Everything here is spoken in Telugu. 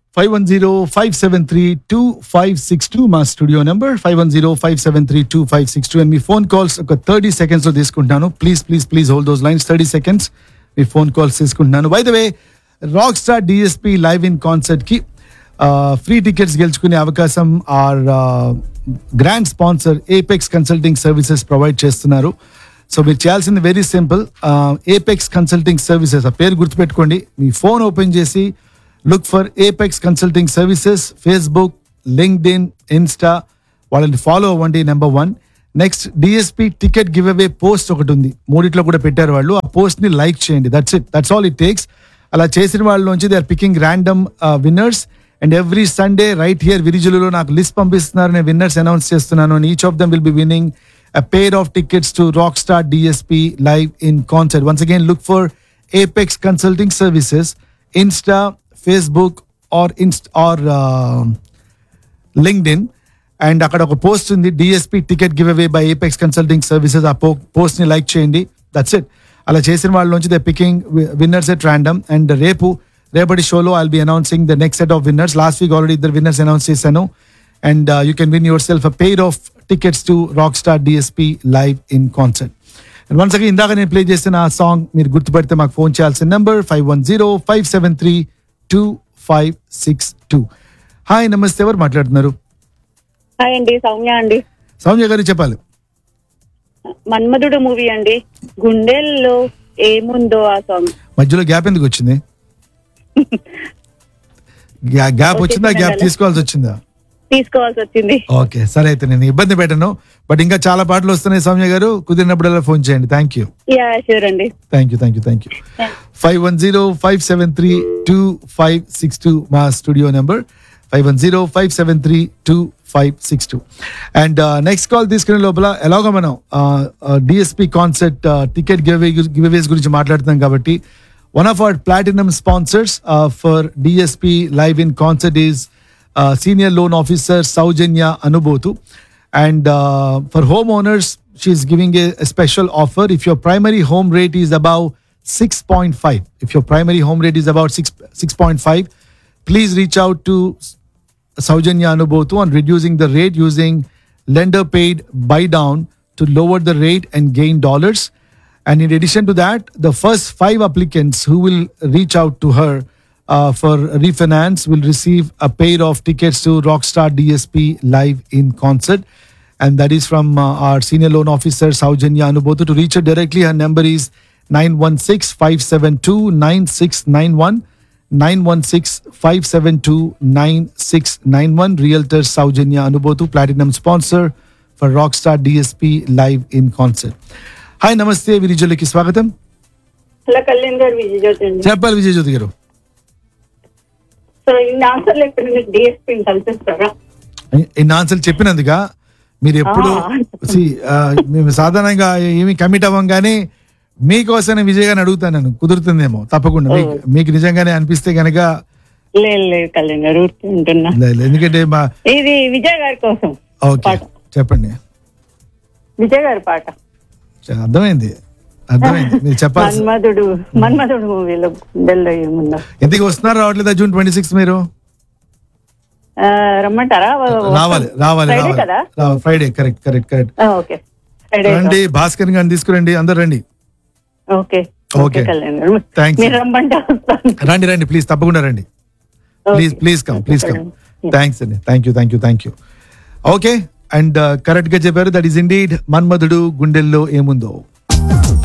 Five one zero five seven three two five six two మా studio number five one zero five seven three two five six two and మీ ఫోన్ కాల్స్ ఒక థర్టీ సెకండ్స్ లో తీసుకుంటున్నాను please please please hold those lines thirty seconds మీ ఫోన్ కాల్స్ తీసుకుంటున్నాను by the way rock star DSP live in concert కి ఫ్రీ టికెట్స్ గెలుచుకునే అవకాశం our grand sponsor apex consulting services provide చేస్తున్నారు సో మీరు చేయాల్సింది very simple apex consulting services ఆ పేరు గుర్తుపెట్టుకోండి మీ ఫోన్ ఓపెన్ చేసి look for apex consulting services Facebook LinkedIn insta వాళ్ళని ఫాలో అవ్వండి number one next DSP ticket giveaway post ఒకటి ఉంది మూడిట్లో కూడా పెట్టారు వాళ్ళు ఆ పోస్ట్ ని లైక్ చేయండి that's it that's all it takes అలా చేసిన వాళ్ళలోంచి they are picking random winners and every Sunday right here విరిజులలో నాకు లిస్ట్ పంపిస్తున్నారు నేను విన్నర్స్ అనౌన్స్ చేస్తున్నాను and each of them will be winning a pair of tickets to Rockstar DSP live in concert. Once again, look for Apex Consulting Services, Insta, Facebook, or Inst or uh, LinkedIn. And అక్కడ ఒక పోస్ట్ ఉంది DSP ticket giveaway by apex consulting services ఆ పోస్ట్ ని లైక్ చేయండి దట్స్ ఇట్ అలా చేసిన వాళ్ళ నుంచి the picking winners at random and రేపు రేపటి షోలో I'll be announcing the next set of winners last week already ఇద్దరు విన్నర్స్ అనౌన్స్ చేశాను and you can win yourself a pair of tickets to rock star DSP live in concert and once again ఇందాక నేను ప్లే చేసిన ఆ సాంగ్ మీరు గుర్తుపెడితే మాకు ఫోన్ చేయాల్సిన number five one zero five seven three two five six two hi నమస్తే ఎవరు మాట్లాడుతున్నారు హాయ్ అండి సౌమ్య అండి సౌమ్య గారు చెప్పాలి మన్మధుడు మూవీ అండి గుండెల్లో ఏముందో ఆ సాంగ్ మధ్యలో గ్యాప్ ఎందుకు వచ్చింది గ్యా- గ్యాప్ ఓకే, వచ్చిందా గ్యాప్ చెప్పండి. తీసుకోవాల్సి వచ్చిందా తీసుకోవాల్సి వచ్చింది ఓకే సరే అయితే నేను ఇబ్బంది పెట్టను బట్ ఇంకా చాలా పాటలు వస్తున్నాయి సౌమ్య గారు కుదిరినప్పుడల్లా ఫోన్ చేయండి థ్యాంక్ యూ యా షూర్ అండి thank you thank you thank you five one zero five seven three two five six two మా studio number five one zero five seven three two five six two and next call తీసుకునే లోపల ఎలాగో మనం DSP concert ticket give giveaways గురించి మాట్లాడుతున్నాం కాబట్టి one of our platinum sponsors for DSP live in concert is senior loan officer Soujanya Anubothu And uh, for homeowners, she's giving a, a special offer. If your primary home rate is above 6.5, if your primary home rate is about 6, 6.5, please reach out to Saujanya Anubotu on reducing the rate using lender paid buy down to lower the rate and gain dollars. And in addition to that, the first five applicants who will reach out to her uh, for refinance will receive a pair of tickets to Rockstar DSP live in concert. And that is from uh, our senior loan officer, Saujanya Anubotu. To reach her directly, her number is 916 572 9691. 916 572 9691. Realtor Saujanya Anubotu, Platinum sponsor for Rockstar DSP live in concert. Hi నమస్తే విరిజులకి స్వాగతం హలో కళ్యాణ్ గారు విజయజ్యోతి అండి చెప్పాలి విజయ్ జ్యోతి గారు సో ఇన్ని ఆన్సర్లు ఎప్పుడు డిఎస్పీ కల్పిస్తారా ఇన్ని ఆన్సర్లు చెప్పినందుక మీరు ఎప్పుడు ఆ. see, ఆ, మేము సాధారణంగా ఏమి కమిట్ అవ్వం కానీ మీకోసం విజయ్ గారిని అడుగుతాను నేను కుదురుతుందేమో తప్పకుండా మీకు మీకు నిజంగానే అనిపిస్తే గనక లేదు లేదు కళ్యాణ్ గారు ఊరికే ఉంటున్నా లే- లే, ఎందుకంటే మా ఇది విజయ్ గారి కోసం ఓకే పాట చెప్పండి విజయ్ గారి పాట చ- అర్థమైంది అర్థమైంది మీరు చెప్పాలి మన్మధుడు మన్మధుడు మూవీలో గుండెల్లో ఏముందో ఎందుకు వస్తున్నారు రావట్లేదా జూన్ ట్వంటీ సిక్స్ మీరు ఆ, రమ్మంటారా రావాలి రావాలి ఫ్రైడే కదా రావాలి ఫ్రైడే కరెక్ట్ కరెక్ట్ కరెక్ట్ ఆ, ఓకే ఫ్రైడే రండి భాస్కర్ గారిని తీసుకురండి అందరు రండి ఓకే ఓకే. ఓకే కళ్యాణ్ గారు Thanks. మీరు రమ్మంటే వస్తాను రండి రండి ప్లీజ్ తప్పకుండా రండి please please come please come thanks అండి thank you thank you thank you okay and correct గా చెప్పారు దట్ ఈస్ ఇండీడ్ మన్మధుడు గుండెల్లో ఏముందో